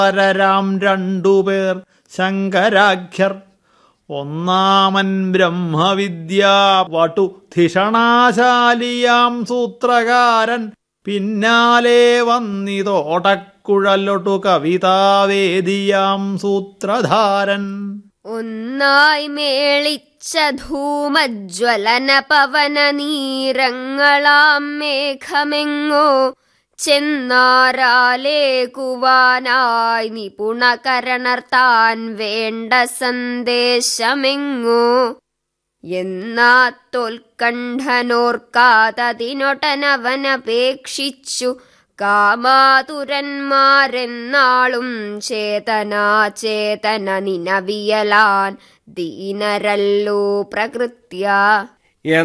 പരരാം രണ്ടുപേർ ശങ്കരാഖ്യർ ഒന്നാമൻ ബ്രഹ്മവിദ്യാ വടു ധിഷണാശാലിയാം സൂത്രകാരൻ പിന്നാലെ വന്നിതോടക്കുഴലൊട്ടു കവിതാവേദിയാം സൂത്രധാരൻ ഒന്നായി മേളിച്ച ധൂമജ്വലന പവന നീരങ്ങളാം മേഘമെങ്ങോ ചെന്നാരാലേക്കുവാനായി നിപുണകരണർത്താൻ വേണ്ട സന്ദേശമെങ്ങോ എന്നാ തോൽക്കണ്ഠനോർക്കാതതിനൊട്ടനവനപേക്ഷിച്ചു കാമാതുരന്മാരെന്നാളും ചേതനാചേതന നിനവിയലാൻ ദീനരല്ലോ പ്രകൃത്യ